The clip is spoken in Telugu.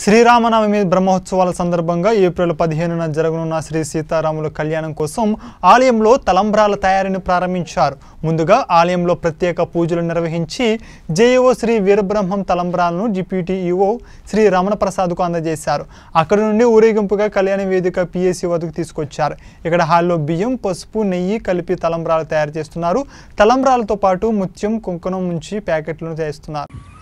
శ్రీరామనవమి బ్రహ్మోత్సవాల సందర్భంగా ఏప్రిల్ పదిహేనున జరగనున్న శ్రీ సీతారాముల కళ్యాణం కోసం ఆలయంలో తలంబ్రాల తయారీని ప్రారంభించారు ముందుగా ఆలయంలో ప్రత్యేక పూజలు నిర్వహించి జేఈఓ శ్రీ వీరబ్రహ్మం తలంబ్రాలను డిప్యూటీ ఈఓ శ్రీ రమణ ప్రసాద్కు అందజేశారు అక్కడి నుండి ఊరేగింపుగా కళ్యాణ వేదిక పిఎస్సి వద్దకు తీసుకొచ్చారు ఇక్కడ హాల్లో బియ్యం పసుపు నెయ్యి కలిపి తలంబ్రాలు తయారు చేస్తున్నారు తలంబ్రాలతో పాటు ముత్యం కుంకుమం నుంచి ప్యాకెట్లను చేస్తున్నారు